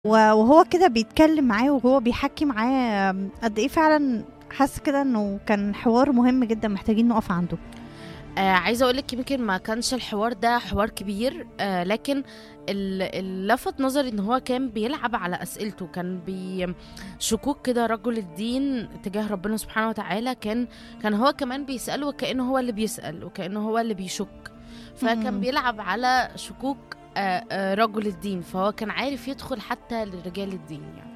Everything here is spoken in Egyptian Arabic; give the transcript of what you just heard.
و وهو كده بيتكلم معاه وهو بيحكي معاه آمم، قد إيه فعلًا حاسة كده إنه كان حوار مهم جدًا محتاجين نقف عنده. آآ عايزة أقول لِك يمكن ما كانش الحوار ده حوار كبير آآ لكن ال اللي لفت نظري إن هو كان بيلعب على أسئلته، كان بي شكوك كده رجل الدين تجاه ربنا سبحانه وتعالى كان كان هو كمان بيسأله وكأنه هو اللي بيسأل، وكأنه هو اللي بيشُك، فكان إمم. بيلعب على شكوك آآ آآ رجل الدين، فهو كان عارف يدخل حتى لرجال الدين يعني.